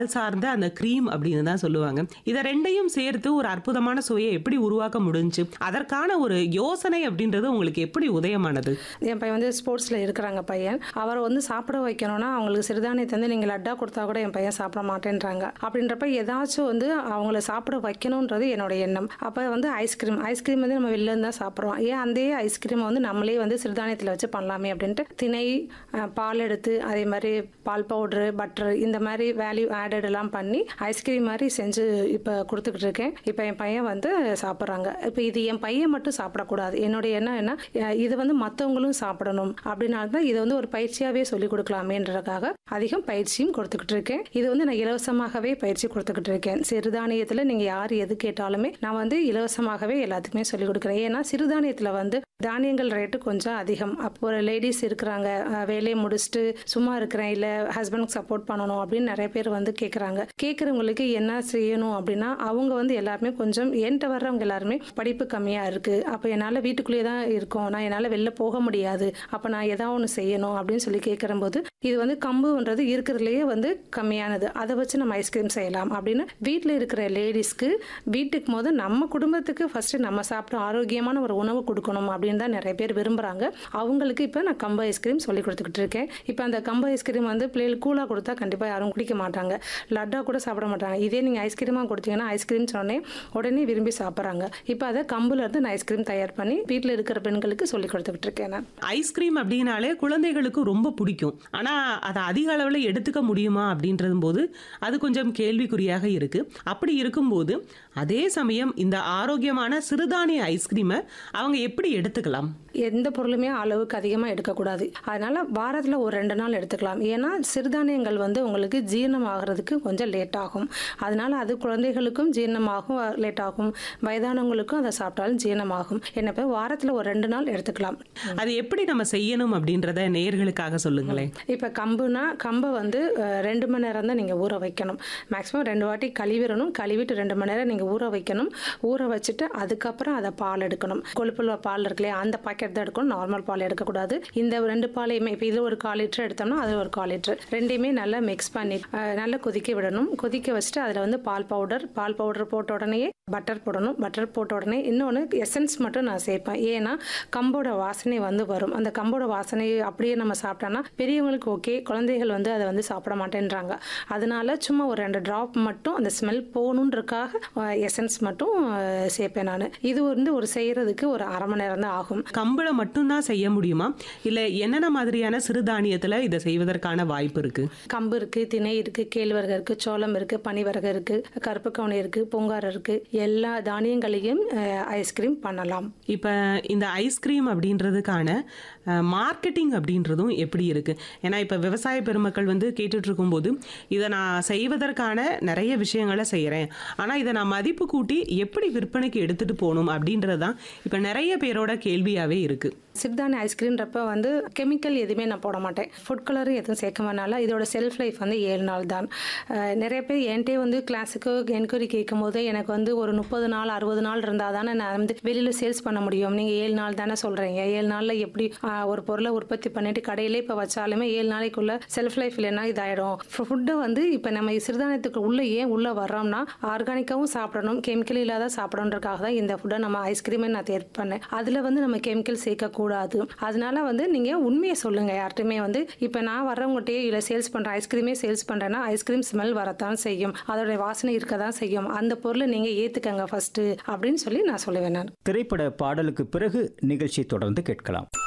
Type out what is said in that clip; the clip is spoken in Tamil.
சார்ந்த அந்த க்ரீம் அப்படின்னு தான் சொல்லுவாங்க இதை ரெண்டையும் சேர்த்து ஒரு அற்புதமான சுவையை எப்படி உருவாக்க முடிஞ்சுச்சு அதற்கான ஒரு யோசனை அப்படின்றது உங்களுக்கு எப்படி உதயமானது என் பையன் வந்து ஸ்போர்ட்ஸில் இருக்கிறாங்க பையன் அவரை வந்து சாப்பிட வைக்கணும்னா அவங்களுக்கு சிறுதானியத்தை வந்து நீங்கள் லட்டா கொடுத்தா கூட என் பையன் சாப்பிட மாட்டேன்றாங்க அப்படின்றப்ப ஏதாச்சும் வந்து அவங்கள சாப்பிட வைக்கணுன்றது என்னோட எண்ணம் அப்போ வந்து ஐஸ்கிரீம் ஐஸ்கிரீம் வந்து நம்ம வெளில இருந்து தான் சாப்பிட்றோம் ஏன் அந்த ஐஸ்கிரீமை வந்து நம்மளே வந்து சிறுதானியத்தில் வச்சு பண்ணலாமே அப்படின்ட்டு திணை அஹ், பால் எடுத்து அதே மாதிரி பால் பவுட்ரு பட்டர் இந்த மாதிரி வேல்யூ ஆடட் எல்லாம் பண்ணி ஐஸ்கிரீம் மாதிரி செஞ்சு இப்போ கொடுத்துக்கிட்டு இருக்கேன் இப்போ என் பையன் வந்து சாப்பிட்றாங்க இப்போ இது என் பையன் மட்டும் சாப்பிடக்கூடாது என்னுடைய எண்ணம் என்ன அஹ் இது வந்து மற்றவங்களும் சாப்பிடணும் அப்படின்னால தான் இதை வந்து ஒரு பயிற்சியாகவே சொல்லிக் கொடுக்கலாமேன்றதுக்காக அதிகம் பயிற்சியும் கொடுத்துக்கிட்டு இருக்கேன் இது வந்து நான் இலவசமாகவே பயிற்சி கொடுத்துக்கிட்டு இருக்கேன் சிறுதானியத்தில் நீங்கள் யார் எது கேட்டாலுமே நான் வந்து இலவசமாகவே எல்லாத்துக்குமே சொல்லிக் கொடுக்குறேன் ஏன்னா சிறுதானியத்தில் வந்து தானியங்கள் ரேட்டு கொஞ்சம் அதிகம் அப்போ ஒரு லேடிஸ் இருக்கிறாங்க அஹ் வேலையை முடிச்சுட்டு சும்மா இருக்கிறேன் இல்லை ஹஸ்பண்டுக்கு சப்போர்ட் பண்ணணும் அப்படின்னு நிறைய பேர் வந்து கேட்குறாங்க கேட்குறவங்களுக்கு என்ன செய்யணும் அப்படின்னா அவங்க வந்து எல்லாருமே கொஞ்சம் என்கிட்ட வர்றவங்க எல்லாருமே படிப்பு கம்மியாக இருக்குது அப்போ என்னால் வீட்டுக்குள்ளேயே தான் இருக்கோம் நான் என்னால் வெளில போக முடியாது அப்போ நான் ஏதாவது ஒன்று செய்யணும் அப்படின்னு சொல்லி கேட்குறம்போது இது வந்து கம்புன்றது இருக்கிறதுலையே வந்து கம்மியானது அதை வச்சு நம்ம ஐஸ்கிரீம் செய்யலாம் அப்படின்னு வீட்டில் இருக்கிற லேடிஸ்க்கு வீட்டுக்கு போது நம்ம குடும்பத்துக்கு ஃபஸ்ட்டு நம்ம சாப்பிட ஆரோக்கியமான ஒரு உணவு கொடுக்கணும் அப்படின்னு தான் நிறைய பேர் விரும்புகிறாங்க அவங்களுக்கு இப்போ நான் கம்பு ஐஸ்கிரீம் சொல்லி கொடுத்துக்கிட்டு இருக்கேன் இப்போ அந்த கம்பு ஐஸ்கிரீம் வந்து பிள்ளைகளுக்கு கூலாக கொடுத்தா கண்டிப்பாக யாரும் குடிக்க மாட்டாங்க லட்டா கூட சாப்பிட மாட்டாங்க இதே நீங்கள் ஐஸ்கிரீமாக கொடுத்தீங்கன்னா ஐஸ்கிரீம் சொன்னே உடனே விரும்பி சாப்பிட்றாங்க இப்போ அதை கம்புல இருந்து நான் ஐஸ்கிரீம் தயார் பண்ணி வீட்டில் இருக்கிற பெண்களுக்கு சொல்லி கொடுத்துக்கிட்டு இருக்கேன் நான் ஐஸ்கிரீம் அப்படின்னாலே குழந்தைகளுக்கு ரொம்ப பிடிக்கும் ஆனா அதை அதிக அளவில் எடுத்துக்க முடியுமா அப்படின்றது போது அது கொஞ்சம் கேள்விக்குறியாக இருக்கு அப்படி இருக்கும்போது அதே சமயம் இந்த ஆரோக்கியமான சிறுதானிய ஐஸ்கிரீமை அவங்க எப்படி எடுத்துக்கலாம் எந்த பொருளுமே அளவுக்கு அதிகமாக எடுக்கக்கூடாது அதனால வாரத்தில் ஒரு ரெண்டு நாள் எடுத்துக்கலாம் ஏன்னா சிறுதானியங்கள் வந்து உங்களுக்கு ஜீரணம் ஆகிறதுக்கு கொஞ்சம் லேட் ஆகும் அதனால அது குழந்தைகளுக்கும் ஜீரணமாகும் லேட் ஆகும் வயதானவங்களுக்கும் அதை சாப்பிட்டாலும் ஜீரணமாகும் என்ன போய் வாரத்தில் ஒரு ரெண்டு நாள் எடுத்துக்கலாம் அது எப்படி நம்ம செய்யணும் அப்படின்றத நேயர்களுக்காக சொல்லுங்களேன் இப்போ கம்புனா கம்பை வந்து அஹ், ரெண்டு மணி நேரம் தான் நீங்கள் ஊற வைக்கணும் மேக்ஸிமம் ரெண்டு வாட்டி கழுவிடணும் கழுவிட்டு ரெண்டு மணி நேரம் நீங்கள் ஊற வைக்கணும் ஊற வச்சுட்டு அதுக்கப்புறம் அதை பால் எடுக்கணும் கொழுப்புள்ள பால் இருக்கு இல்லையா அந்த பாக்கெட் தான் எடுக்கணும் நார்மல் பால் எடுக்கக்கூடாது இந்த ரெண்டு பாலையுமே இப்போ இது ஒரு கால் லிட்டர் எடுத்தோம்னா அது ஒரு கால் லிட்டர் ரெண்டையுமே நல்லா மிக்ஸ் பண்ணி அஹ், நல்லா கொதிக்க விடணும் கொதிக்க வச்சுட்டு அதில் வந்து பால் பவுடர் பால் பவுடர் போட்ட உடனே பட்டர் போடணும் பட்டர் போட்ட உடனே இன்னொன்று எசன்ஸ் மட்டும் நான் சேர்ப்பேன் ஏன்னா கம்போட வாசனை வந்து வரும் அந்த கம்போட வாசனை அப்படியே நம்ம சாப்பிட்டோம்னா பெரியவங்களுக்கு ஓகே குழந்தைகள் வந்து அதை வந்து சாப்பிட மாட்டேன்றாங்க அதனால சும்மா ஒரு ரெண்டு ட்ராப் மட்டும் அந்த ஸ்மெல் போகணுன்றக்காக எசன்ஸ் மட்டும் அஹ், சேர்ப்பேன் நான் இது வந்து ஒரு செய்யறதுக்கு ஒரு அரை மணி நேரம் தான் ஆகும் கம்புல மட்டும்தான் செய்ய முடியுமா இல்ல என்னென்ன மாதிரியான சிறுதானியத்துல இதை செய்வதற்கான வாய்ப்பு இருக்கு கம்பு இருக்கு திணை இருக்கு கேழ்வரகு இருக்கு சோளம் இருக்கு பனிவரகு இருக்கு கருப்பு கவுனி இருக்கு பூங்கார் இருக்கு எல்லா தானியங்களையும் அஹ், ஐஸ்கிரீம் பண்ணலாம் இப்ப இந்த ஐஸ்கிரீம் அப்படின்றதுக்கான மார்க்கெட்டிங் அப்படின்றதும் எப்படி இருக்கு ஏன்னா இப்ப விவசாய பெருமக்கள் வந்து கேட்டுட்டு இருக்கும்போது இதை நான் செய்வதற்கான நிறைய விஷயங்களை செய்யறேன் ஆனா இதை நான் மதிப்பு கூட்டி எப்படி விற்பனைக்கு எடுத்துட்டு போகணும் அப்படின்றது தான் இப்ப நிறைய பேரோட கேள்வியாவே இருக்கு சிறுதானிய ஐஸ்கிரீம்ன்றப்ப வந்து கெமிக்கல் எதுவுமே நான் போட மாட்டேன் ஃபுட் கலரும் எதுவும் சேர்க்க வேணால இதோட செல்ஃப் லைஃப் வந்து ஏழு நாள் தான் அஹ் நிறைய பேர் என்கிட்டே வந்து கிளாஸுக்கு என்கொயரி கேட்கும் போது எனக்கு வந்து ஒரு முப்பது நாள் அறுபது நாள் இருந்தால் தானே நான் வந்து வெளியில் சேல்ஸ் பண்ண முடியும் நீங்கள் ஏழு நாள் தானே சொல்கிறீங்க ஏழு நாளில் எப்படி அஹ், ஒரு பொருளை உற்பத்தி பண்ணிட்டு கடையிலே இப்போ வச்சாலுமே ஏழு நாளைக்குள்ள செல்ஃப் லைஃப் இல்லைன்னா இதாயிடும் ஃபுட்டை வந்து இப்போ நம்ம சிறுதானியத்துக்கு உள்ளே ஏன் உள்ளே வர்றோம்னா ஆர்கானிக்காவும் சாப்பிடணும் கெமிக்கல் இல்லாத சாப்பிடணுன்றக்காக தான் இந்த ஃபுட்டை நம்ம ஐஸ்கிரீமே நான் தேர்வு பண்ணேன் அதில் வந்து நம்ம கெமிக்கல் சேர்க்கக்கூடாது அதனால வந்து நீங்கள் உண்மையை சொல்லுங்கள் யார்ட்டுமே வந்து இப்போ நான் வர்றவங்ககிட்டயே இல்லை சேல்ஸ் பண்ணுறேன் ஐஸ்கிரீமே சேல்ஸ் பண்ணுறேன்னா ஐஸ்கிரீம் ஸ்மெல் வரத்தான் செய்யும் அதோட வாசனை இருக்க தான் செய்யும் அந்த பொருளை நீங்கள் ஏற்றுக்கங்க ஃபஸ்ட்டு அப்படின்னு சொல்லி நான் சொல்லுவேன் நான் திரைப்பட பாடலுக்கு பிறகு நிகழ்ச்சி தொடர்ந்து கேட்கலாம்